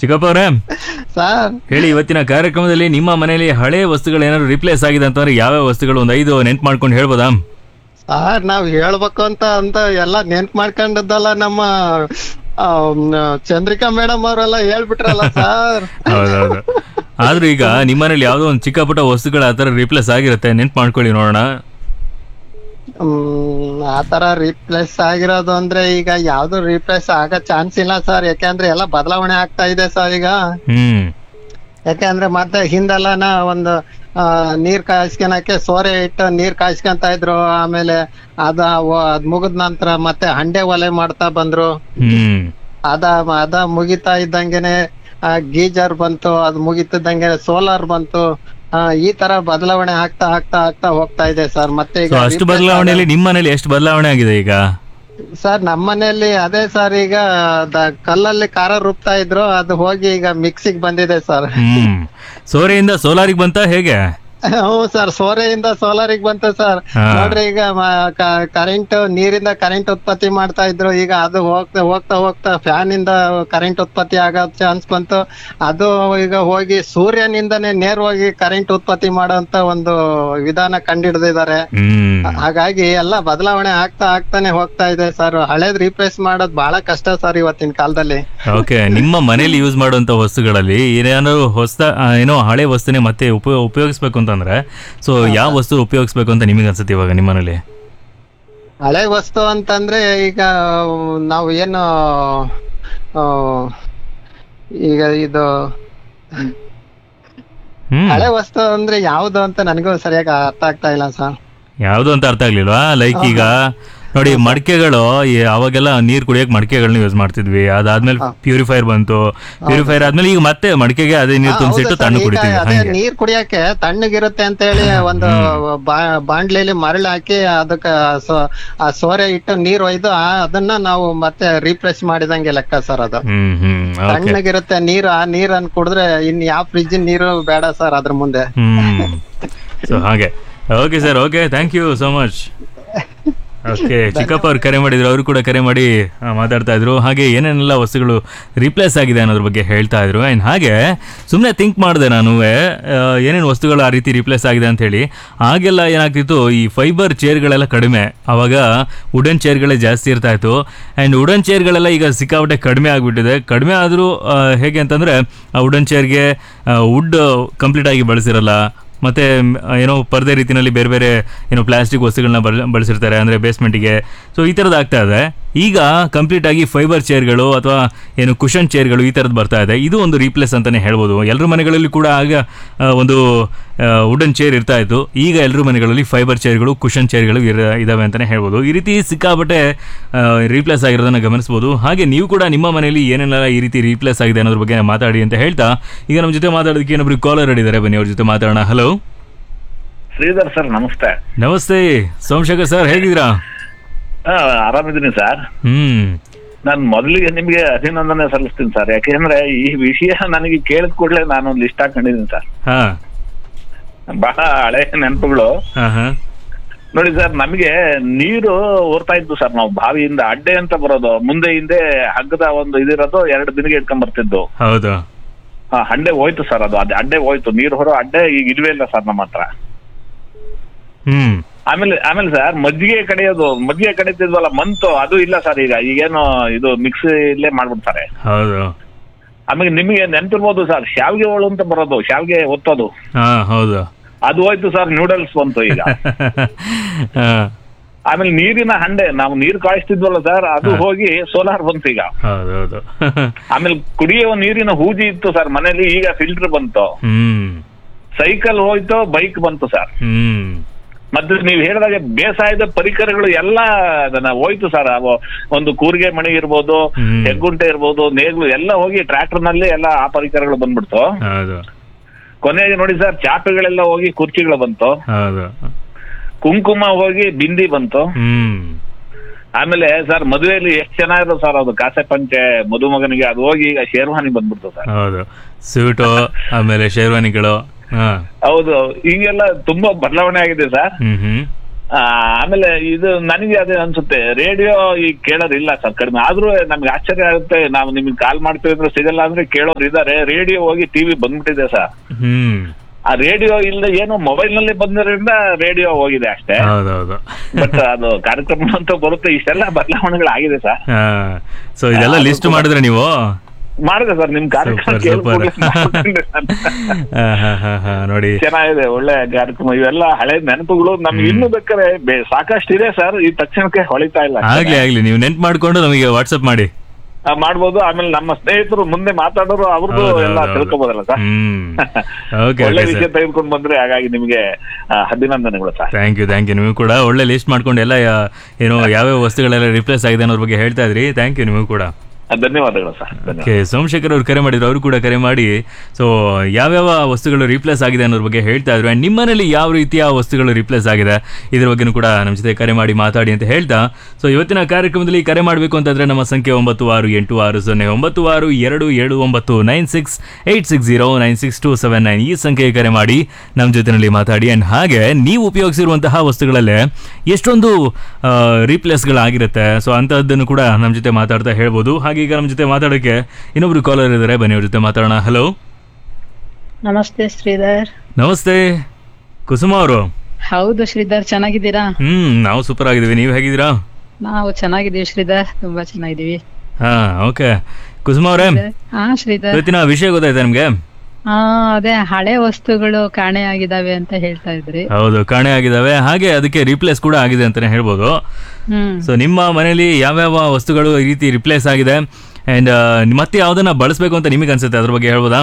ಚಿಕ್ಕಪ್ಪ ಅವರೇ ಸರ್ ಹೇಳಿ ಇವತ್ತಿನ ಕಾರ್ಯಕ್ರಮದಲ್ಲಿ ನಿಮ್ಮ ಮನೆಯಲ್ಲಿ ಹಳೆ ವಸ್ತುಗಳು ಏನಾದ್ರು ರಿಪ್ಲೇಸ್ ಆಗಿದೆ ಅಂತಂದ್ರೆ ಯಾವ್ಯಾವ ವಸ್ತುಗಳು ಒಂದು ಐದು ನೆನ್ಪು ಮಾಡ್ಕೊಂಡು ಹೇಳ್ಬೋದಾ ಸರ್ ನಾವ್ ಹೇಳ್ಬೇಕು ಅಂತ ಅಂತ ಎಲ್ಲ ನೆನ್ಪ್ ಮಾಡ್ಕೊಂಡದ್ದಲ್ಲ ನಮ್ಮ ಆ, ಮ್, ಚಂದ್ರಿಕಾ ಮೇಡಮ್ ಅವರೆಲ್ಲ ಹೇಳ್ಬಿಟ್ರಲ್ಲ ಸರ್ ಹೌದೌದು ಆದ್ರೂ ಈಗ ನಿಮ್ಮ ಮನೇಲಿ ಯಾವ್ದೋ ಒಂದು ಚಿಕ್ಕ ಪುಟ್ಟ ವಸ್ತುಗಳು ಆ ಥರ ರಿಪ್ಲೇಸ್ ಆಗಿರುತ್ತೆ ನೆನ್ಪು ಮಾಡ್ಕೊಳ್ಳಿ ನೋಡೋಣ ಹ್ಮ್ ಆತರ ರೀಪ್ಲೇಸ್ ಆಗಿರೋದು ಅಂದ್ರೆ ಈಗ ಯಾವ್ದು ರೀಪ್ಲೇಸ್ ಆಗೋ ಚಾನ್ಸ್ ಇಲ್ಲ ಸರ್ ಯಾಕೆಂದ್ರೆ ಎಲ್ಲ ಬದಲಾವಣೆ ಆಗ್ತಾ ಇದೆ ಸರ್ ಈಗ ಹ್ಮ್ ಯಾಕೆಂದ್ರೆ ಮತ್ತೆ ಹಿಂದೆಲ್ಲನ ಒಂದು ಆ, ನೀರ್ ಕಾಯಿಸ್ಕೊಳಕ್ಕೆ ಸೋರೆ ಇಟ್ಟು ನೀರ್ ಕಾಯಿಸ್ಕೊಂತ ಇದ್ರು ಆಮೇಲೆ ಅದ ವ- ಅದ್ ಮುಗಿದ ನಂತರ ಮತ್ತೆ ಹಂಡೆ ಒಲೆ ಮಾಡ್ತಾ ಬಂದ್ರು ಹ್ಮ್ ಅದ ಅದ ಮುಗಿತಾ ಇದ್ದಂಗೆನೆ ಗೀಜರ್ ಬಂತು ಅದ್ ಮುಗಿತಿದ್ದಂಗೆ ಸೋಲಾರ್ ಬಂತು ಆ, ಈ ತರ ಬದಲಾವಣೆ ಆಗ್ತಾ ಆಗ್ತಾ ಆಗ್ತಾ ಹೋಗ್ತಾ ಇದೆ ಸರ್ ಮತ್ತೆ ಸೊ ಈಗ ಅಷ್ಟು replace ಬದಲಾವಣೆಯಲ್ಲಿ ನಿಮ್ಮ ಮನೇಲಿ ಎಷ್ಟು ಬದಲಾವಣೆ ಆಗಿದೆ ಈಗ ಸರ್ ನಮ್ಮ ಮನೆಯಲ್ಲಿ ಅದೇ ಸರ್ ಈಗ ದ- ಕಲ್ಲಲ್ಲಿ ಖಾರ ರುಬ್ತಾ ಇದ್ರು ಅದು ಹೋಗಿ ಈಗ ಮಿಕ್ಸಿಗೆ ಬಂದಿದೆ ಸರ್ ಹ್ಮ್ ಸೋರೆಯಿಂದ ಸೋಲಾರಿಗೆ ಬಂತ ಹೇಗೆ ಹ್ಞೂ ಸರ್ ಸೋರೆಯಿಂದ ಸೋಲಾರಿಗೆ ಬಂತು ಸರ್ ಹಾ. ನೋಡ್ರಿ ಈಗ ಕರೆಂಟ್ ನೀರಿಂದ ಕರೆಂಟ್ ಉತ್ಪತ್ತಿ ಮಾಡ್ತಾ ಇದ್ರು ಈಗ ಅದು ಹೋಗ್ತಾ ಹೋಗ್ತಾ ಹೋಗ್ತಾ ಫ್ಯಾನ್ ಇಂದ ಕರೆಂಟ್ ಉತ್ಪತ್ತಿ ಆಗೋ ಚಾನ್ಸ್ ಬಂತು ಅದು ಈಗ ಹೋಗಿ ಸೂರ್ಯನಿಂದನೇ ನೇರವಾಗಿ ಕರೆಂಟ್ ಉತ್ಪತ್ತಿ ಮಾಡೋಂತ ಒಂದು ವಿಧಾನ ಕಂಡಿಡ್ದಿದ್ದಾರೆ ಹ್ಮ್ ಹಾಗಾಗಿ ಎಲ್ಲ ಬದಲಾವಣೆ ಆಗ್ತಾ ಆಗ್ತಾನೆ ಹೋಗ್ತಾ ಇದೆ ಸರ್ ಹಳೇದ್ ರೀಪ್ಲೇಸ್ ಮಾಡೋದ್ ಬಹಳ ಕಷ್ಟ ಸರ್ ಇವತ್ತಿನ ಕಾಲದಲ್ಲಿ ಓಕೆ ನಿಮ್ಮ ಮನೇಲಿ ಯೂಸ್ ಮಾಡುವಂತ ವಸ್ತುಗಳಲ್ಲಿ ಏನಾದ್ರು ಹೊಸ ಏನೋ ಹಳೆ ವಸ್ತುನೇ ಮತ್ತೆ ಉಪಯೋಗ ಉಪಯೋಗಿಸ್ಬೇಕು ಅಂತಂದ್ರೆ ಸೊ ಯಾವ ವಸ್ತು ಉಪಯೋಗಿಸ್ಬೇಕು ಅಂತ ನಿಮಗೆ ಅನ್ಸುತ್ತೆ ಇವಾಗ ನಿಮ್ಮ ಮನೇಲಿ ಹಳೆ ವಸ್ತು ಅಂತಂದ್ರೆ ಈಗ ನಾವು ಏನು ಆ, ಈಗ ಇದು ಹ್ಮ್ ಹಳೆ ವಸ್ತು ಅಂದ್ರೆ ಯಾವ್ದು ಅಂತ ನನಗೂ ಸರಿಯಾಗಿ ಅರ್ಥ ಆಗ್ತಾ ಇಲ್ಲ ಸರ್ ಯಾವುದು ಅಂತ ಅರ್ಥ ಆಗ್ಲಿಲ್ವಾ ಲೈಕ್ ಈಗ ನೋಡಿ ಮಡಿಕೆಗಳು ಈ ಅವಾಗೆಲ್ಲ ನೀರ್ ಕುಡಿಯಕ್ ಮಡಿಕೆಗಳನ್ನ ಯೂಸ್ ಮಾಡ್ತಿದ್ವಿ ಅದಾದ್ಮೇಲೆ ಪ್ಯೂರಿಫೈರ್ ಬಂತು ಪ್ಯೂರಿಫೈರ್ ಆದ್ಮೇಲೆ ಈಗ ಮತ್ತೆ ಮಡಿಕೆಗೆ ಅದೇ ನೀರು ತುಂಬಿಸಿಟ್ಟು ತಣ್ಣು ಈಗ ಕುಡಿತೀವಿ ಅದೇ ಹಂಗೆ ನೀರ್ ಕುಡಿಯಕ್ಕೆ ತಣ್ಣಗಿರುತ್ತೆ ಅಂತ ಹೇಳಿ ಒಂದು ಬಾ- ಬಾಂಡ್ಲಿಲಿ ಮರಳು ಹಾಕಿ ಅದಕ್ಕ ಸೊ- ಆ ಸೋರೆ ಇಟ್ಟು ನೀರ್ ಒಯ್ದು ಆ- ಅದನ್ನ ನಾವು ಮತ್ತೆ ರೀಪ್ಲೇಸ್ ಮಾಡಿದಂಗೆ ಲೆಕ್ಕ ಸರ್ ಅದು ಹ್ಮ್ ಹ್ಮ್ ಓಕೆ ತಣ್ಣಗಿರುತ್ತೆ ನೀರು ಆ ನೀರನ್ನ ಕುಡಿದ್ರೆ ಇನ್ ಯಾವ ಫ್ರಿಜ್ ನೀರು ಬೇಡ ಸರ್ ಅದ್ರ ಮುಂದೆ ಹ್ಮ್ ಸೊ ಹಾಗೆ okay sir okay thank you so much okay ಚಿಕ್ಕಪ್ಪ ಅವ್ರು ಕರೆ ಮಾಡಿದ್ರು ಅವರು ಕೂಡ ಕರೆ ಮಾಡಿ ಆ, ಮಾತಾಡ್ತಾ ಇದ್ರು ಹಾಗೆ ಏನೇನೆಲ್ಲ ವಸ್ತುಗಳು ರಿಪ್ಲೇಸ್ ಆಗಿದೆ ಅನ್ನೋದ್ರ ಬಗ್ಗೆ ಹೇಳ್ತಾ ಇದ್ರು ಆ್ಯಂಡ್ ಹಾಗೆ ಸುಮ್ಮನೆ ಥಿಂಕ್ ಮಾಡಿದೆ ನಾನು ಏನೇನು ವಸ್ತುಗಳು ಆ ರೀತಿ ರಿಪ್ಲೇಸ್ ಆಗಿದೆ ಅಂತ ಹೇಳಿ ಆಗೆಲ್ಲ ಏನಾಗ್ತಿತ್ತು ಈ ಫೈಬರ್ ಚೇರ್ಗಳೆಲ್ಲ ಕಡಿಮೆ ಅವಾಗ ವುಡನ್ ಚೇರ್ಗಳೇ ಜಾಸ್ತಿ ಇರ್ತಾ ಇತ್ತು ಆ್ಯಂಡ್ ವುಡನ್ ಚೇರ್ಗಳೆಲ್ಲ ಈಗ ಸಿಕ್ಕಾಪಟ್ಟೆ ಕಡಿಮೆ ಆಗಿಬಿಟ್ಟಿದೆ ಕಡಿಮೆ ಆದರೂ ಹೇಗೆ ಅಂತಂದರೆ ಆ ವುಡನ್ ಚೇರ್ಗೆ ವುಡ್ ಕಂಪ್ಲೀಟ್ ಆಗಿ ಬಳಸಿರಲ್ಲ ಮತ್ತೆ ಮ್, ಏನೋ ಪರದೆ ರೀತಿಯಲ್ಲಿ ಬೇರೆ ಬೇರೆ ಏನೋ ಪ್ಲಾಸ್ಟಿಕ್ ವಸ್ತುಗಳನ್ನ ಬಳ ಬಳಸಿರ್ತಾರೆ ಅಂದರೆ ಬೇಸ್ಮೆಂಟಿಗೆ ಸೊ ಈ ಥರದ್ದು ಆಗ್ತಾ ಇದೆ ಈಗ ಕಂಪ್ಲೀಟ್ ಆಗಿ ಫೈಬರ್ ಚೇರ್ಗಳು ಅಥವಾ ಏನು ಕುಷನ್ ಚೇರ್ಗಳು ಈ ಥರದ್ದು ಬರ್ತಾ ಇದೆ ಇದು ಒಂದು ರೀಪ್ಲೇಸ್ ಅಂತಲೇ ಹೇಳ್ಬೋದು ಎಲ್ಲರ ಮನೆಗಳಲ್ಲಿ ಕೂಡ ಆಗ ಆ, ಒಂದು ವುಡನ್ ಚೇರ್ ಇರ್ತಾ ಇತ್ತು ಈಗ ಎಲ್ಲರ ಮನೆಗಳಲ್ಲಿ ಫೈಬರ್ ಚೇರ್ಗಳು ಕುಷನ್ ಚೇರ್ಗಳು ಇರ ಇದಾವೆ ಅಂತಲೇ ಹೇಳ್ಬೋದು ಈ ರೀತಿ ಸಿಕ್ಕಾಪಟ್ಟೆ ರೀಪ್ಲೇಸ್ ಆಗಿರೋದನ್ನ ಗಮನಿಸ್ಬೋದು ಹಾಗೆ ನೀವು ಕೂಡ ನಿಮ್ಮ ಮನೆಯಲ್ಲಿ ಏನೆಲ್ಲ ಈ ರೀತಿ ರೀಪ್ಲೇಸ್ ಆಗಿದೆ ಅನ್ನೋದ್ರ ಬಗ್ಗೆ ಮಾತಾಡಿ ಅಂತ ಹೇಳ್ತಾ ಈಗ ನಮ್ಮ ಜೊತೆ ಮಾತಾಡೋದಕ್ಕೆ ಇನ್ನೊಬ್ರು ಕಾಲರ್ ಇದ್ದಾರೆ ಬನ್ನಿ ಅವ್ರ ಜೊತೆ ಮಾತಾಡೋಣ ಹಲೋ ಶ್ರೀಧರ್ ಸರ್ ನಮಸ್ತೆ ನಮಸ್ತೆ ಸೋಮಶೇಖರ್ ಸರ್ ಹೇಗಿದ್ದೀರಾ ಹಾ ಆರಾಮಿದ್ದೀನಿ ಸರ್ ಹ್ಮ್ ನಾನು ಮೊದಲಿಗೆ ನಿಮಗೆ ಅಭಿನಂದನೆ ಸಲ್ಲಿಸ್ತೀನಿ ಸರ್ ಯಾಕೆಂದ್ರೆ ಈ ವಿಷಯ ನನಗೆ ಕೇಳಿದ ಕೂಡಲೇ ನಾನು ಲಿಸ್ಟ್ ಹಾಕೊಂಡಿದ್ದೀನಿ ಸರ್ ಹಾ ಬಹಳ ಹಳೆ ನೆನಪುಗಳು ಹಾ ಹಾ ನೋಡಿ ಸರ್ ನಮಗೆ ನೀರು ಓರ್ತಾ ಇದ್ದು ಸರ್ ನಾವು ಬಾವಿಯಿಂದ ಅಡ್ಡೆ ಅಂತ ಬರೋದು ಮುಂದೆ ಹಿಂದೆ ಹಗ್ಗದ ಒಂದು ಇದಿರೋದು ಎರಡು ದಿನಗೆ ಇಟ್ಕೊಂಡ್ ಬರ್ತಿದ್ದು ಹೌದು ಹಾ ಹಂಡೆ ಹೋಯ್ತು ಸರ್ ಅದು ಅದೇ ಅಡ್ಡೆ ಹೋಯ್ತು ನೀರು ಹೊರೋ ಅಡ್ಡೆ ಈಗ ಇಲ್ವೇ ಇಲ್ಲ ಸರ್ ನಮ್ಮ ಹತ್ರ ಹ್ಮ್ ಆಮೇಲೆ ಆಮೇಲೆ ಸರ್ ಮಜ್ಜಿಗೆ ಕಡಿಯೋದು ಮಜ್ಜಿಗೆ ಕಡಿತಿದ್ವಲ್ಲ ಮಂತು ಅದು ಇಲ್ಲ ಸರ್ ಈಗ ಈಗೇನು ಇದು ಮಿಕ್ಸ್ ಇಲ್ಲೇ ಮಾಡ್ಬಿಡ್ತಾರೆ ಹೌದು ಆಮೇಲೆ ನಿಮಗೆ ನೆನಪಿರ್ಬೋದು ಸರ್ ಶಾವಿಗೆ ಹೋಳು ಅಂತ ಬರೋದು ಶಾವಿಗೆ ಒತ್ತೋದು ಹಾ ಹೌದು ಅದು ಹೋಯ್ತು ಸರ್ ನೂಡಲ್ಸ್ ಬಂತು ಈಗ ಹಾ ಆಮೇಲೆ ನೀರಿನ ಹಂಡೆ ನಾವು ನೀರು ಕಾಯಿಸ್ತಿದ್ವಲ್ಲ ಸರ್ ಅದು ಹೋಗಿ ಸೋಲಾರ್ ಬಂತು ಈಗ ಹೌದು ಹೌದು ಆಮೇಲೆ ಕುಡಿಯುವ ನೀರಿನ ಹೂಜಿ ಇತ್ತು ಸರ್ ಮನೇಲಿ ಈಗ ಫಿಲ್ಟರ್ ಬಂತು ಹ್ಮ್ ಸೈಕಲ್ ಹೋಯ್ತು ಬೈಕ್ ಬಂತು ಸರ್ ಹ್ಮ್ ಮತ್ತೆ ನೀವು ಹೇಳಿದಾಗೆ ಬೇಸಾಯದ ಪರಿಕರಗಳು ಎಲ್ಲ ಅದನ್ನ ಹೋಯ್ತು ಸರ್ ಅವು ಒಂದು ಕೂರಿಗೆ ಮಣಿ ಇರ್ಬೋದು ಹ್ಮ್. ಹೆಗ್ಗುಂಟೆ ಇರ್ಬೋದು ನೇಗ್ಲು ಎಲ್ಲ ಹೋಗಿ ಟ್ರ್ಯಾಕ್ಟರ್ ನಲ್ಲಿ ಎಲ್ಲ ಆ ಪರಿಕರಗಳು ಬಂದ್ಬಿಡ್ತು ಹೌದು ಕೊನೆಗೆ ನೋಡಿ ಸರ್ ಚಾಪೆಗಳೆಲ್ಲ ಹೋಗಿ ಕುರ್ಚಿಗಳು ಬಂತು ಹೌದು ಕುಂಕುಮ ಹೋಗಿ ಬಿಂದಿ ಬಂತು ಹ್ಮ್ ಆಮೇಲೆ ಸರ್ ಮದುವೆಯಲ್ಲಿ ಎಷ್ಟು ಚೆನ್ನಾಗಿರೋ ಸರ್ ಅದು ಕಾಸೆ ಪಂಚೆ ಮದುಮಗನಿಗೆ ಅದು ಹೋಗಿ ಈಗ ಶೇರ್ವಾನಿ ಬಂದ್ಬಿಡ್ತು ಸರ್ ಹೌದು ಸೂಟು ಆಮೇಲೆ ಶೇರ್ವಾನಿಗಳು ಹಾ ಹೌದು ಈಗೆಲ್ಲ ತುಂಬಾ ಬದಲಾವಣೆ ಆಗಿದೆ ಸರ್ ಹ್ಮ್ ಹ್ಮ್ ಆ, ಆಮೇಲೆ ಇದು ನನಗೆ ಅದೇ ಅನ್ಸುತ್ತೆ ರೇಡಿಯೋ ಈಗ ಕೇಳೋರು ಇಲ್ಲ ಸರ್ ಕಡಿಮೆ ಆದ್ರೂ ನಮ್ಗೆ ಆಶ್ಚರ್ಯ ಆಗುತ್ತೆ ನಾವು ನಿಮ್ಗೆ ಕಾಲ್ ಮಾಡ್ತೀವಿ ಅಂದ್ರೆ ಸಿಗಲ್ಲ ಅಂದ್ರೆ ಕೇಳೋರು ಇದಾರೆ ರೇಡಿಯೋ ಹೋಗಿ ಟಿವಿ ಬಂದ್ಬಿಟ್ಟಿದೆ ಸರ್ ಹ್ಮ್ ಆ ರೇಡಿಯೋ ಇಲ್ಲದೆ ಏನು ಮೊಬೈಲ್ ನಲ್ಲಿ ಬಂದಿರೋದ್ರಿಂದ ರೇಡಿಯೋ ಹೋಗಿದೆ ಅಷ್ಟೇ ಹೌದೌದು ಬಟ್ ಅದು ಕಾರ್ಯಕ್ರಮ ಅಂತ ಬರುತ್ತೆ ಇಷ್ಟೆಲ್ಲ ಬದಲಾವಣೆಗಳಾಗಿದೆ ಸರ್ ಹಾ ಸೊ ಇದೆಲ್ಲ ಅದು ಲಿಸ್ಟ್ ಕೂಡ- ಮಾಡಿದ್ರೆ ನೀವು ಮಾಡಿದೆ ಸರ್ ನಿಮ್ ಕಾರ್ಯಕ್ರಮ ಸೂಪರ್ ಕೇಳ್ಕೊಂಡ್ರೆ ಸೂಪರ್ ಮಾಡ್ಕೊಂಡೆ ನಾನು. ಹಾ ಹಾ ಹಾ ಹಾ ನೋಡಿ ಚೆನ್ನಾಗಿದೆ ಒಳ್ಳೆ ಕಾರ್ಯಕ್ರಮ ಇವೆಲ್ಲ ಹಳೆ ನೆನಪುಗಳು ನಮ್ಗೆ ಇನ್ನೂ ಬೇಕಾದ್ರೆ ಬೆ- ಸಾಕಷ್ಟು ಇದೆ ಸರ್ ಈ ತಕ್ಷಣಕ್ಕೆ ಹೊಳಿತಾ ಇಲ್ಲ ಆಗ್ಲಿ ಆಗ್ಲಿ ನೀವು ನೆನ್ಪು ಮಾಡ್ಕೊಂಡು ನಮಗೆ ವಾಟ್ಸಪ್ ಮಾಡಿ ಆ, ಮಾಡ್ಬೋದು ಆಮೇಲೆ ನಮ್ಮ ಸ್ನೇಹಿತರು ಮುಂದೆ ಮಾತಾಡೋರು ಅವ್ರದ್ದು ಹೌದು, ಎಲ್ಲ ಹೌದು, ಹೌದು. ತಿಳ್ಕೊಬೋದಲ್ಲ ಸರ್ ಹ್ಮ್ ಓಕೆ ಒಳ್ಳೆ ಓಕೆ ವಿಷಯ ಸರ್ ತೆಗೆದುಕೊಂಡು ಬಂದ್ರೆ ಹಾಗಾಗಿ ನಿಮಗೆ ಆ, ಅಭಿನಂದನೆಗಳು sir thank you thank you ನೀವು ಕೂಡ ಒಳ್ಳೆ ಲಿಸ್ಟ್ ಮಾಡ್ಕೊಂಡು ಎಲ್ಲ ಯಾ- ಏನು ಯಾವ್ಯಾವ ವಸ್ತುಗಳೆಲ್ಲ ರಿಪ್ಲೇಸ್ ಆಗಿದೆ ಅನ್ನೋದ್ರ ಬಗ್ಗೆ ಹೇಳ್ತಾ ಇದ್ರಿ ಥ್ಯಾಂಕ್ ಯು ನಿಮಗೂ ಕೂಡ ಆ, ಧನ್ಯವಾದಗಳು ಸರ್ ಧನ್ಯವಾದ ಓಕೆ ಸೋಮಶೇಖರ್ ಅವ್ರು ಕರೆ ಮಾಡಿದ್ರು ಅವರು ಕೂಡ ಕರೆ ಮಾಡಿ ಸೊ ಯಾವ್ಯಾವ ವಸ್ತುಗಳು ರೀಪ್ಲೇಸ್ ಆಗಿದೆ ಅನ್ನೋದ್ರ ಬಗ್ಗೆ ಹೇಳ್ತಾ ಇದ್ರು ಆ್ಯಂಡ್ ನಿಮ್ಮನೇಲಿ ಯಾವ ರೀತಿಯ ವಸ್ತುಗಳು ರೀಪ್ಲೇಸ್ ಆಗಿದೆ ಇದ್ರ ಬಗ್ಗೆನೂ ಕೂಡ ನಮ್ಮ ಜೊತೆ ಕರೆ ಮಾಡಿ ಮಾತಾಡಿ ಅಂತ ಹೇಳ್ತಾ ಸೊ ಇವತ್ತಿನ ಕಾರ್ಯಕ್ರಮದಲ್ಲಿ ಕರೆ ಮಾಡಬೇಕು ಅಂತಂದ್ರೆ ನಮ್ಮ ಸಂಖ್ಯೆ ಒಂಬತ್ತು ಆರು ಎಂಟು ಆರು ಸೊನ್ನೆ ಒಂಬತ್ತು ಆರು ಎರಡು ಏಳು ಒಂಬತ್ತು nine six eight six zero nine six two seven nine ಈ ಸಂಖ್ಯೆಗೆ ಕರೆ ಮಾಡಿ ನಮ್ಮ ಜೊತೆನಲ್ಲಿ ಮಾತಾಡಿ ಆ್ಯಂಡ್ ಹಾಗೆ ನೀವು ಉಪಯೋಗಿಸಿರುವಂತಹ ವಸ್ತುಗಳಲ್ಲೇ ಎಷ್ಟೊಂದು ರೀಪ್ಲೇಸ್ಗಳಾಗಿರುತ್ತೆ ಸೊ ಅಂಥದ್ದನ್ನು ಕೂಡ ನಮ್ಮ ಜೊತೆ ಮಾತಾಡ್ತಾ ಹೇಳ್ಬೋದು ಹಾಗೆ ಈಗ ನಮ್ಮ ಜೊತೆ ಮಾತಾಡೋಕ್ಕೆ ಇನ್ನೊಬ್ರು ಕಾಲರ್ ಇದ್ದಾರೆ ಬನ್ನಿ ಅವ್ರ ಜೊತೆ ಮಾತಾಡೋಣ ಹಲೋ ನಮಸ್ತೆ ಶ್ರೀಧರ್ ನಮಸ್ತೆ ಕುಸುಮ ಅವರು ಹೌದು ಶ್ರೀಧರ್ ಚೆನ್ನಾಗಿದ್ದೀರಾ ಹ್ಮ್ ನಾವು ಸೂಪರ್ ಆಗಿದ್ದೀವಿ ನೀವು ಹೇಗಿದ್ದೀರಾ ನಾವು ಚೆನ್ನಾಗಿದ್ದೀವಿ ಶ್ರೀಧರ್ ತುಂಬಾ ಚೆನ್ನಾಗಿದ್ದೀವಿ ಹಾ ಓಕೆ ಕುಸುಮ ಅವರೇ ಹಾ ಶ್ರೀಧರ್ ಇವತ್ತಿನ ವಿಷಯ ಗೊತ್ತಾಯ್ತಾ ನಿಮ್ಗೆ ಹಾ ಅದೇ ಹಳೆ ವಸ್ತುಗಳು ಕಾಣೆ ಆಗಿದಾವೆ ಅಂತ ಹೇಳ್ತಾ ಇದ್ರಿ ಹೌದು ಕಾಣೆ ಆಗಿದಾವೆ ಹಾಗೆ ಅದಕ್ಕೆ ರಿಪ್ಲೇಸ್ ಕೂಡ ಆಗಿದೆ ಅಂತಾನೆ ಹೇಳ್ಬೋದು ಹ್ಮ್ ಸೊ ನಿಮ್ಮ ಮನೇಲಿ ಯಾವ್ಯಾವ ವಸ್ತುಗಳು ಈ ರೀತಿ ರಿಪ್ಲೇಸ್ ಆಗಿದೆ ಅಂಡ್ ಮತ್ತೆ ಯಾವ್ದನ್ನ ಬಳಸಬೇಕು ಅಂತ ನಿಮಗೆ ಅನ್ಸುತ್ತೆ ಅದ್ರ ಬಗ್ಗೆ ಹೇಳ್ಬೋದಾ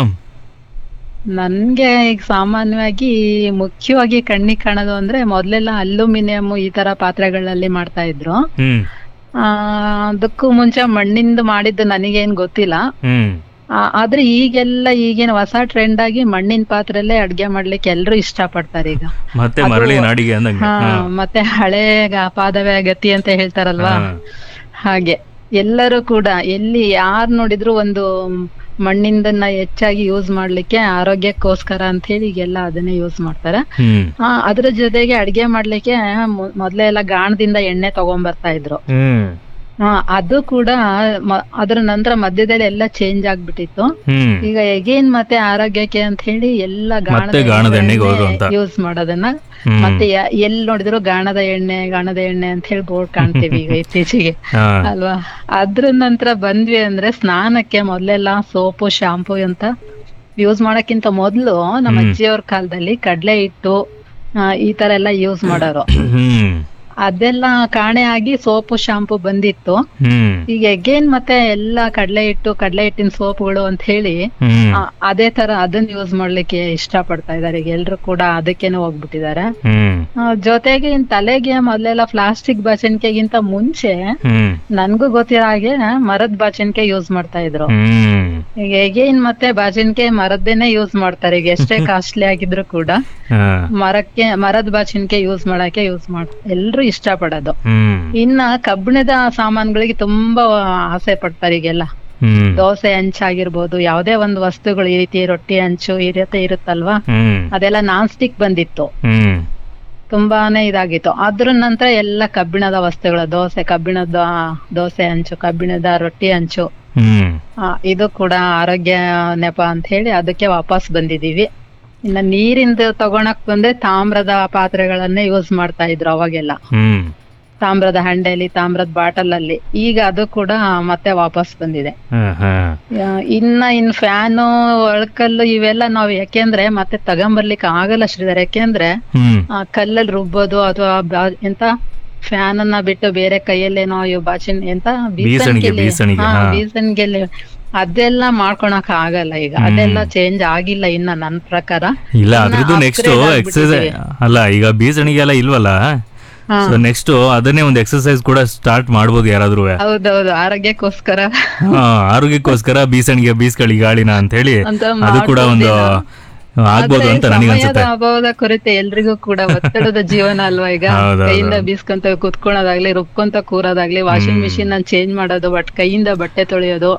ನನ್ಗೆ ಈಗ ಸಾಮಾನ್ಯವಾಗಿ ಮುಖ್ಯವಾಗಿ ಕಣ್ಣಿಗೆ ಕಾಣೋದು ಅಂದ್ರೆ ಮೊದ್ಲೆಲ್ಲ ಅಲ್ಯೂಮಿನಿಯಂ ಈ ತರ ಪಾತ್ರೆಗಳಲ್ಲಿ ಮಾಡ್ತಾ ಇದ್ರು ಹ್ಮ್ ಆ ಅದಕ್ಕೂ ಮುಂಚೆ ಮಣ್ಣಿಂದ ಮಾಡಿದ್ದು ನನಗೇನ್ ಗೊತ್ತಿಲ್ಲ ಹ್ಮ್ ಆ, ಆದ್ರೆ ಈಗೆಲ್ಲ ಈಗಿನ ಹೊಸ ಟ್ರೆಂಡ್ ಆಗಿ ಮಣ್ಣಿನ ಪಾತ್ರೆಲ್ಲೇ ಅಡ್ಗೆ ಮಾಡ್ಲಿಕ್ಕೆ ಎಲ್ರು ಇಷ್ಟ ಪಡ್ತಾರೆ ಈಗ ಮತ್ತೆ ಅದು- ಮರಳಿ ನಾಡಿಗೆ ಅಂದಂಗೆ ಹಾ ಹಾ. ಮತ್ತೆ ಹಳೆ ಗ- ಪಾದವೇ ಗತಿ ಅಂತ ಹೇಳ್ತಾರಲ್ವಾ ಹಾ. ಹಾಗೆ ಎಲ್ಲರೂ ಕೂಡ ಎಲ್ಲಿ ಯಾರ್ ನೋಡಿದ್ರು ಒಂದು ಮಣ್ಣಿಂದನ್ನ ಹೆಚ್ಚಾಗಿ ಯೂಸ್ ಮಾಡ್ಲಿಕ್ಕೆ ಆರೋಗ್ಯಕ್ಕೋಸ್ಕರ ಅಂತ ಹೇಳಿ ಈಗೆಲ್ಲ ಅದನ್ನೇ ಯೂಸ್ ಮಾಡ್ತಾರೆ ಹ್ಮ್ ಆ ಅದ್ರ ಜೊತೆಗೆ ಅಡ್ಗೆ ಮಾಡ್ಲಿಕ್ಕೆ ಮೊ- ಮೊದ್ಲೇ ಎಲ್ಲ ಗಾಣದಿಂದ ಎಣ್ಣೆ ತಗೊಂಬರ್ತಾ ಇದ್ರು ಹ್ಮ್ ಆ, ಅದು ಕೂಡ ಮ- ಅದ್ರ ನಂತರ ಮಧ್ಯದಲ್ಲಿ ಎಲ್ಲ ಚೇಂಜ್ ಆಗ್ಬಿಟ್ಟಿತ್ತು ಹ್ಮ್ ಈಗ ಎಗೇನ್ ಮತ್ತೆ ಆರೋಗ್ಯಕ್ಕೆ ಅಂತ ಹೇಳಿ ಎಲ್ಲ ಮತ್ತೆ ಗಾಣದ ಎಣ್ಣೆಗೆ ಹೋದ್ರು ಅಂತ. ಯೂಸ್ ಮಾಡೋದನ್ನ ಹ್ಮ್. ಮತ್ತೆ ಯ- ಎಲ್ ನೋಡಿದ್ರು ಗಾಣದ ಎಣ್ಣೆ ಗಾಣದ ಎಣ್ಣೆ ಅಂತ ಹೇಳಿ ಬೋರ್ಡ್ ಕಾಣ್ತೀವಿ ಈಗ ಇತ್ತೀಚೆಗೆ ಹಾ. ಅಲ್ವಾ ಅದ್ರ ನಂತರ ಬಂದ್ವಿ ಅಂದ್ರೆ ಸ್ನಾನಕ್ಕೆ ಮೊದ್ಲೆಲ್ಲ ಸೋಪು ಶಾಂಪೂ ಅಂತ ಯೂಸ್ ಮಾಡಕ್ಕಿಂತ ಮೊದ್ಲು ನಮ್ಮ ಹ್ಮ್. ಅಜ್ಜಿಯವ್ರ ಕಾಲದಲ್ಲಿ ಕಡ್ಲೆ ಹಿಟ್ಟು ಆ, ಈ ತರ ಎಲ್ಲ ಯೂಸ್ ಮಾಡೋರು ಹ್ಮ್ ಅದೆಲ್ಲ ಕಾಣೆ ಆಗಿ ಸೋಪು ಶಾಂಪೂ ಬಂದಿತ್ತು ಹ್ಮ್ ಈಗ ಎಗೇನ್ ಮತ್ತೆ ಎಲ್ಲ ಕಡ್ಲೆ ಹಿಟ್ಟು ಕಡ್ಲೆ ಹಿಟ್ಟಿನ ಸೋಪ್ಗಳು ಅಂತ ಹೇಳಿ ಹ್ಮ್ ಆ, ಅದೇ ತರ ಅದನ್ನ ಯೂಸ್ ಮಾಡ್ಲಿಕ್ಕೆ ಇಷ್ಟ ಪಡ್ತಾ ಇದಾರೆ ಈಗ ಎಲ್ರು ಕೂಡ ಅದಕ್ಕೇನೆ ಹೋಗ್ಬಿಟ್ಟಿದ್ದಾರೆ ಹ್ಮ್ ಆ, ಜೊತೆಗೆ ಇನ್ ತಲೆಗೆ ಮೊದ್ಲೆಲ್ಲ ಪ್ಲಾಸ್ಟಿಕ್ ಬಾಚಣಿಕೆಗಿಂತ ಮುಂಚೆ ಹ್ಮ್ ನನ್ಗೂ ಗೊತ್ತಿರೋ ಹಾಗೆ ಮರದ ಬಾಚಣಿಕೆ ಯೂಸ್ ಮಾಡ್ತಾ ಇದ್ರು ಹ್ಮ್ ಈಗ ಹೇಗೇನ್ ಮತ್ತೆ ಬಾಚಣಿಕೆ ಮರದ್ದೇನೆ ಯೂಸ್ ಮಾಡ್ತಾರೆ ಈಗ ಎಷ್ಟೇ ಕಾಸ್ಟ್ಲಿ ಆಗಿದ್ರು ಕೂಡ ಹಾ. ಮರಕ್ಕೆ ಮರದ ಬಾಚಣಿಕೆ ಯೂಸ್ ಮಾಡಕ್ಕೆ ಯೂಸ್ ಮಾಡ್ ಎಲ್ರು ಇಷ್ಟ ಪಡೋದು ಹ್ಮ್ ಇನ್ನ ಕಬ್ಬಿಣದ ಸಾಮಾನುಗಳಿಗೆ ತುಂಬಾ ಆಸೆ ಪಡ್ತಾರೆ ಈಗೆಲ್ಲ ಹ್ಮ್ ದೋಸೆ ಹಂಚಾಗಿರ್ಬೋದು ಯಾವ್ದೇ ಒಂದು ವಸ್ತುಗಳು ಈ ರೀತಿ ರೊಟ್ಟಿ ಹಂಚು ಈ ರೀತಿ ಇರುತ್ತಲ್ವಾ ಹ್ಮ್ ಅದೆಲ್ಲ ನಾನ್ ಸ್ಟಿಕ್ ಬಂದಿತ್ತು ಹ್ಮ್ ತುಂಬಾನೇ ಇದಾಗಿತ್ತು ಅದ್ರ ನಂತರ ಎಲ್ಲ ಕಬ್ಬಿಣದ ವಸ್ತುಗಳು ದೋಸೆ ಕಬ್ಬಿಣದ ದೋಸೆ ಹಂಚು ಕಬ್ಬಿಣದ ರೊಟ್ಟಿ ಹಂಚು ಹ್ಮ್ ಆ, ಇದು ಕೂಡ ಆರೋಗ್ಯ ನೆಪ ಅಂತ ಹೇಳಿ ಅದಕ್ಕೆ ವಾಪಸ್ ಬಂದಿದೀವಿ ಇನ್ನ ನೀರಿಂದ ತಗೊಳಕ್ ಬಂದ್ರೆ ತಾಮ್ರದ ಪಾತ್ರೆಗಳನ್ನೇ ಯೂಸ್ ಮಾಡ್ತಾ ಇದ್ರು ಅವಾಗೆಲ್ಲ ಹ್ಮ್ ತಾಮ್ರದ ಹಂಡೆಲಿ ತಾಮ್ರದ ಬಾಟಲ್ ಅಲ್ಲಿ ಈಗ ಅದು ಕೂಡ ಮತ್ತೆ ವಾಪಸ್ ಬಂದಿದೆ ಹಾ, ಹಾ. ಆ, ಇನ್ನ ಇನ್ ಫ್ಯಾನು ಒಳಕಲ್ಲು ಇವೆಲ್ಲ ನಾವ್ ಯಾಕೆಂದ್ರೆ ಮತ್ತೆ ತಗೊಂಬರ್ಲಿಕ್ಕೆ ಆಗಲ್ಲ ಶ್ರೀಧರ್ ಯಾಕೆಂದ್ರೆ ಹ್ಮ್ ಆ, ಕಲ್ಲಲ್ಲಿ ರುಬ್ಬೋದು ಅಥವಾ ಬಾ- ಎಂತ ಫ್ಯಾನ್ ಅನ್ನ ಬಿಟ್ಟು ಬೇರೆ ಕೈಯಲ್ಲೇನೋ ಇವ್ ಬಾಚಿನ್ ಎಂತ ಬೀಸಣಿಗೆ, ಬೀಸಣಿಗೆ, ಹಾ. ಬೀಸಣಿಗೆಲಿ ಅದೆಲ್ಲ ಮಾಡ್ಕೊಳಕ್ ಆಗಲ್ಲ ಈಗ ಅದೆಲ್ಲ ಚೇಂಜ್ ಆಗಿಲ್ಲ ಇನ್ನ ನನ್ ಪ್ರಕಾರ ಇಲ್ಲ ಇನ್ನ ಅದ್ರದ್ದು ನೆಕ್ಸ್ಟ್ upgrade ಎಕ್ಸಸೈಸ್ ಆಗ್ಬಿಟ್ಟಿದೆ. ಅಲ್ಲ ಈಗ ಬೀಸಣಿಗೆ ಎಲ್ಲ ಇಲ್ವಲ್ಲ ಹಾ. ಸೊ ನೆಕ್ಸ್ಟ್ ಅದನ್ನೇ ಒಂದು ಎಕ್ಸರ್ಸೈಸ್ ಕೂಡ ಸ್ಟಾರ್ಟ್ ಮಾಡ್ಬೋದು ಯಾರಾದ್ರೂ ಹೌದೌದು ಆರೋಗ್ಯಕ್ಕೋಸ್ಕರ ಆರೋಗ್ಯಕ್ಕೋಸ್ಕರ ಬೀಸಣಿಗೆ ಬೀಸ್ಕಳಿ ಗಾಳಿನ ಅಂತ ಹೇಳಿ ಅಂತ ಅದು ಕೂಡ ಒಂದು ಮಾಡ್ಬೋದೇನೋ. ಆಗ್ಬೋದು ಆದ್ರೆ ಅಂತ ನನಗೆ ಸಮಯದ ಅನ್ಸುತ್ತೆ ಅಭಾವದ ಕೊರತೆ ಎಲ್ರಿಗೂ ಕೂಡ ಒತ್ತಡದ ಜೀವನ ಅಲ್ವಾ ಈಗ ಹೌದೌದು. ಕೈಯಿಂದ ಬೀಸ್ಕೊಂತ ಕುತ್ಕೊಳ್ಳೋದಾಗ್ಲಿ ರುಬ್ಕೊಂತ ಕೂರೋದಾಗ್ಲಿ ವಾಷಿಂಗ್ ಮಿಷಿನ್ ಅನ್ನ ಚೇಂಜ್ ಮಾಡೋದು ಬಟ್ ಕೈಯಿಂದ ಬಟ್ಟೆ ತೊಳೆಯೋದು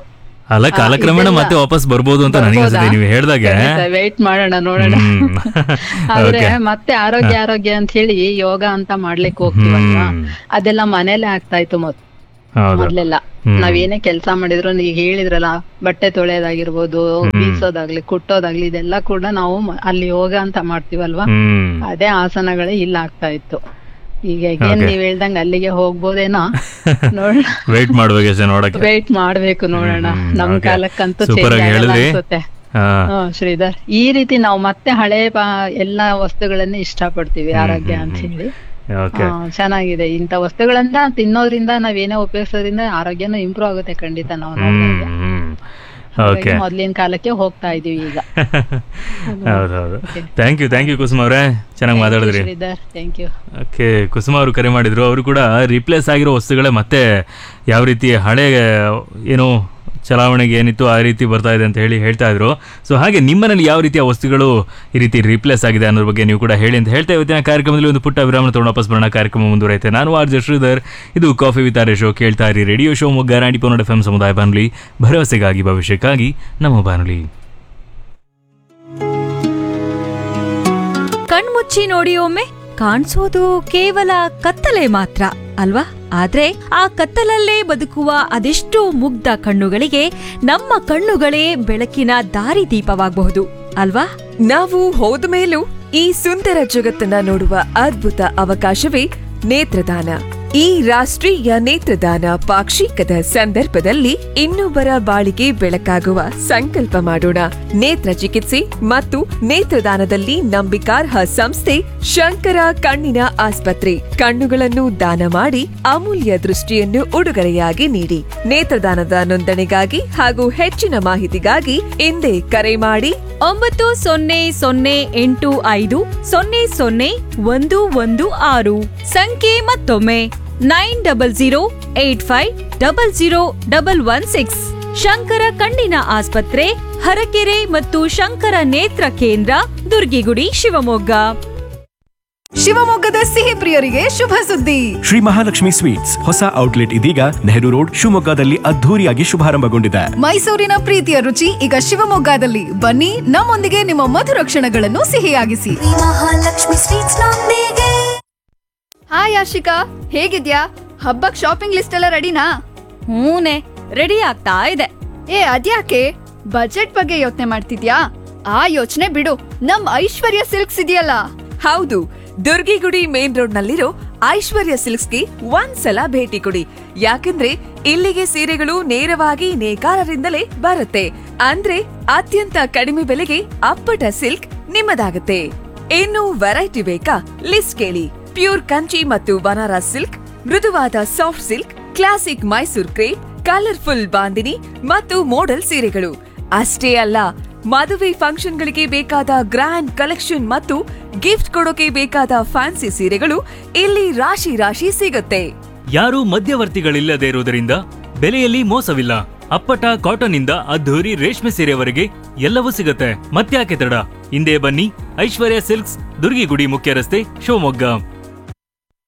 ಅಲ್ಲ ಆ, ಕಾಲಕ್ರಮೇಣ ಇದೆಲ್ಲ ಮತ್ತೆ ವಾಪಸ್ ಬರ್ಬೋದು ಅಂತ ನನಗೆ ಅನ್ಸುತ್ತೆ ನೀವು ಹೇಳ್ದಾಗೆ ವೇಟ್ ಮಾಡೋಣ ನೋಡೋಣ ಹ್ಮ್. ಆದ್ರೆ Okay. ಮತ್ತೆ ಆರೋಗ್ಯ ಆರೋಗ್ಯ ಅಂತ ಹೇಳಿ ಯೋಗ ಅಂತ ಮಾಡ್ಲಿಕ್ಕೆ ಹೋಗ್ತೀವಲ್ವಾ ಹ್ಮ್. ಅದೆಲ್ಲ ಮನೇಲೆ ಆಗ್ತಾ ಇತ್ತು ಮೊದ್ ಹೌದು ಮೊದ್ಲೆಲ್ಲ ಹ್ಮ್. ನಾವೇನೇ ಕೆಲಸ ಮಾಡಿದ್ರು ಈಗ ಹೇಳಿದ್ರಲ್ಲ ಬಟ್ಟೆ ತೊಳೆಯೋದಾಗಿರ್ಬೋದು ಬೀಸೋದಾಗ್ಲಿ ಕುಟ್ಟೋದಾಗ್ಲಿ ಇದೆಲ್ಲ ಕೂಡ ನಾವು ಮ- ಅಲ್ಲಿ ಯೋಗ ಅಂತ ಮಾಡ್ತೀವಲ್ವಾ ಹ್ಮ್ ಅದೇ ಆಸನಗಳೇ ಇಲ್ಲ ಆಗ್ತಾ ಇತ್ತು ಈಗ again Okay. ನೀವ್ ಹೇಳ್ದಂಗ ಅಲ್ಲಿಗೆ ಹೋಗ್ಬೋದೇನೋ ನೋಡೋಣ ವೇಟ್ ಮಾಡ್ಬೇಕು ಅಷ್ಟೇ ನೋಡಕ್ಕೆ ವೇಟ್ ಮಾಡ್ಬೇಕು ನೋಡೋಣ ಹ್ಮ್, ನಮ್ okay. ಕಾಲಕ್ಕಂತೂ Super change ಆಗಿ ಆಗಲ್ಲ ಹೇಳಿದ್ರಿ. ಅನ್ಸುತ್ತೆ ಹಾ ಹ್ಮ್, ಶ್ರೀಧರ್ ಈ ರೀತಿ ನಾವು ಮತ್ತೆ ಹಳೆ ಪಾ- ಎಲ್ಲಾ ವಸ್ತುಗಳನ್ನೇ ಇಷ್ಟಪಡ್ತೀವಿ ಆರೋಗ್ಯ ಅಂತ ಹೇಳಿ ಓಕೆ ಆ, ಚೆನ್ನಾಗಿದೆ ಇಂಥ ವಸ್ತುಗಳನ್ನ ತಿನ್ನೋದ್ರಿಂದ ನಾವೇನೇ ಉಪಯೋಗಿಸೋದ್ರಿಂದ ಆರೋಗ್ಯನೂ ಇಂಪ್ರೂವ್ ಆಗುತ್ತೆ ಖಂಡಿತ ನಾವು ನೋಡಿದಾಗ ಹ್ಮ್ ಓಕೆ ಮೊದ್ಲಿನ ಕಾಲಕ್ಕೆ ಹೋಗ್ತಾ ಇದೀವಿ ಈಗ ಹೌದು ಹೌದು thank you thank you Kusuma ಅವರೇ ಚೆನ್ನಾಗಿ ಮಾತಾಡಿದ್ರಿ Sridhar thank you okay Kusuma ಅವರು ಕರೆ ಮಾಡಿದ್ರು ಅವರು ಕೂಡ ರಿಪ್ಲೇಸ್ ಆಗಿರೋ ವಸ್ತುಗಳೇ ಮತ್ತೆ ಯಾವ ರೀತಿ ಹಳೆ ಏನು ಚಲಾವಣೆಗೆ ಏನಿತ್ತು ಆ ರೀತಿ ಬರ್ತಾ ಇದೆ ಅಂತ ಹೇಳಿ ಹೇಳ್ತಾ ಇದ್ರು ಸೊ ಹಾಗೆ ನಿಮ್ಮನೇಲಿ ಯಾವ ರೀತಿಯ ವಸ್ತುಗಳು ಈ ರೀತಿ ರಿಪ್ಲೇಸ್ ಆಗಿದೆ ಅನ್ನೋದ್ರ ಬಗ್ಗೆ ನೀವು ಕೂಡ ಹೇಳಿ ಅಂತ ಹೇಳ್ತಾ ಇವತ್ತಿನ ಕಾರ್ಯಕ್ರಮದಲ್ಲಿ ಒಂದು ಪುಟ್ಟ ವಿರಾಮ ತಗೊಂಡು ವಾಪಸ್ ಬರೋಣ ಕಾರ್ಯಕ್ರಮ ಮುಂದುವರೆಯುತ್ತೆ ನಾನು ಆರ್ ಜೆ ಶ್ರೀಧರ್ ಇದು ಕಾಫಿ ವಿತ್ ಆರ್ ಶೋ ಕೇಳ್ತಾ ಇರಿ ರೇಡಿಯೋ ಶೋ ಮೊಗ್ಗ ರಾಣಿ ಪೌನಡ್ ಎಫ್ ಎಂ ಸಮುದಾಯ ಬಾನುಲಿ ಭರವಸೆಗಾಗಿ ಭವಿಷ್ಯಕ್ಕಾಗಿ ನಮ್ಮ ಬಾನುಲಿ ಕಣ್ಮುಚ್ಚಿ ನೋಡಿ ಒಮ್ಮೆ ಕಾಣಿಸೋದು ಕೇವಲ ಕತ್ತಲೆ ಮಾತ್ರ ಅಲ್ವಾ ಆದ್ರೆ ಆ ಕತ್ತಲಲ್ಲೇ ಬದುಕುವ ಅದೆಷ್ಟೋ ಮುಗ್ಧ ಕಣ್ಣುಗಳಿಗೆ ನಮ್ಮ ಕಣ್ಣುಗಳೇ ಬೆಳಕಿನ ದಾರಿದೀಪವಾಗಬಹುದು ಅಲ್ವಾ ನಾವು ಹೋದ ಮೇಲೂ ಈ ಸುಂದರ ಜಗತ್ತನ್ನ ನೋಡುವ ಅದ್ಭುತ ಅವಕಾಶವೇ ನೇತ್ರದಾನ ಈ ರಾಷ್ಟ್ರೀಯ ನೇತ್ರದಾನ ಪಾಕ್ಷಿಕದ ಸಂದರ್ಭದಲ್ಲಿ ಇನ್ನೊಬ್ಬರ ಬಾಳಿಗೆ ಬೆಳಕಾಗುವ ಸಂಕಲ್ಪ ಮಾಡೋಣ ನೇತ್ರ ಚಿಕಿತ್ಸೆ ಮತ್ತು ನೇತ್ರದಾನದಲ್ಲಿ ನಂಬಿಕಾರ್ಹ ಸಂಸ್ಥೆ ಶಂಕರ ಕಣ್ಣಿನ ಆಸ್ಪತ್ರೆ ಕಣ್ಣುಗಳನ್ನು ದಾನ ಮಾಡಿ ಅಮೂಲ್ಯ ದೃಷ್ಟಿಯನ್ನು ಉಡುಗೊರೆಯಾಗಿ ನೀಡಿ ನೇತ್ರದಾನದ ನೋಂದಣಿಗಾಗಿ ಹಾಗೂ ಹೆಚ್ಚಿನ ಮಾಹಿತಿಗಾಗಿ ಹಿಂದೆ ಕರೆ ಮಾಡಿ ಒಂಬತ್ತು ಸೊನ್ನೆ ಸೊನ್ನೆ ಎಂಟು ಐದು ಸೊನ್ನೆ ಸೊನ್ನೆ ಒಂದು ಒಂದು ಆರು ಸಂಖ್ಯೆ ಮತ್ತೊಮ್ಮೆ nine double zero eight five double zero double one six Shankara ಕಣ್ಣಿನ ಆಸ್ಪತ್ರೆ ಹರಕೆರೆ ಮತ್ತು ಶಂಕರ ನೇತ್ರ ಕೇಂದ್ರ ದುರ್ಗಿಗುಡಿ ಶಿವಮೊಗ್ಗ ಶಿವಮೊಗ್ಗದ ಸಿಹಿ ಪ್ರಿಯರಿಗೆ ಶುಭ ಸುದ್ದಿ ಶ್ರೀ ಮಹಾಲಕ್ಷ್ಮಿ ಸ್ವೀಟ್ಸ್ ಹೊಸ ಔಟ್ಲೆಟ್ ಇದೀಗ ನೆಹರು ರೋಡ್ ಶಿವಮೊಗ್ಗದಲ್ಲಿ ಅದ್ಧೂರಿಯಾಗಿ ಶುಭಾರಂಭಗೊಂಡಿದೆ ಮೈಸೂರಿನ ಪ್ರೀತಿಯ ರುಚಿ ಈಗ ಶಿವಮೊಗ್ಗದಲ್ಲಿ ಬನ್ನಿ ನಮ್ಮೊಂದಿಗೆ ನಿಮ್ಮ ಮಧುರ ಕ್ಷಣಗಳನ್ನು ಸಿಹಿಯಾಗಿಸಿ ಮಹಾಲಕ್ಷ್ಮಿ ಸ್ವೀಟ್ಸ್ ನೊಂದಿಗೆ ಹಾಯ್ ಆಶಿಕಾ ಹೇಗಿದ್ಯಾ ಹಬ್ಬಕ್ ಶಾಪಿಂಗ್ ಲಿಸ್ಟ್ ಎಲ್ಲ ರೆಡಿನಾ ಹೂನೆ ರೆಡಿ ಆಗ್ತಾ ಇದೆ ಏ ಅದ್ಯಾಕೆ ಬಜೆಟ್ ಬಗ್ಗೆ ಯೋಚನೆ ಮಾಡ್ತಿದ್ಯಾ ಆ ಯೋಚನೆ ಬಿಡು ನಮ್ ಐಶ್ವರ್ಯ ಸಿಲ್ಕ್ಸ್ ಇದೆಯಲ್ಲ ಹೌದು ದುರ್ಗಿಗುಡಿ ಮೇನ್ ರೋಡ್ ನಲ್ಲಿರೋ ಐಶ್ವರ್ಯ ಸಿಲ್ಕ್ಸ್ಗೆ ಒಂದ್ಸಲ ಭೇಟಿ ಕೊಡಿ ಯಾಕಂದ್ರೆ ಇಲ್ಲಿಗೆ ಸೀರೆಗಳು ನೇರವಾಗಿ ನೇಕಾರರಿಂದಲೇ ಬರುತ್ತೆ ಅಂದ್ರೆ ಅತ್ಯಂತ ಕಡಿಮೆ ಬೆಲೆಗೆ ಅಪ್ಪಟ ಸಿಲ್ಕ್ ನಿಮ್ಮದಾಗುತ್ತೆ ಇನ್ನು ವೆರೈಟಿ ಬೇಕಾ ಲಿಸ್ಟ್ ಕೇಳಿ ಪ್ಯೂರ್ ಕಂಚಿ ಮತ್ತು ಬನಾರಸ್ ಸಿಲ್ಕ್ ಮೃದುವಾದ soft silk classic Mysore crepe colourful Bandhini ಮತ್ತು ಮೋಡಲ್ ಸೀರೆಗಳು ಅಷ್ಟೇ ಅಲ್ಲ ಮದುವೆ ಫಂಕ್ಷನ್ಗಳಿಗೆ ಬೇಕಾದ ಗ್ರ್ಯಾಂಡ್ ಕಲೆಕ್ಷನ್ ಮತ್ತು ಗಿಫ್ಟ್ ಕೊಡೋಕೆ ಬೇಕಾದ ಫ್ಯಾನ್ಸಿ ಸೀರೆಗಳು ಇಲ್ಲಿ ರಾಶಿ ರಾಶಿ ಸಿಗುತ್ತೆ ಯಾರೂ ಮಧ್ಯವರ್ತಿಗಳಿಲ್ಲದೆ ಇರುವುದರಿಂದ ಬೆಲೆಯಲ್ಲಿ ಮೋಸವಿಲ್ಲ ಅಪ್ಪಟ ಕಾಟನ್ ಇಂದ ಅದ್ಧೂರಿ ರೇಷ್ಮೆ ಸೀರೆವರೆಗೆ ಎಲ್ಲವೂ ಸಿಗುತ್ತೆ ಮತ್ತ್ಯಾಕೆ ತಡ ಹಿಂದೆ ಬನ್ನಿ ಐಶ್ವರ್ಯ ಸಿಲ್ಕ್ಸ್ ದುರ್ಗಿಗುಡಿ ಮುಖ್ಯ ರಸ್ತೆ ಶಿವಮೊಗ್ಗ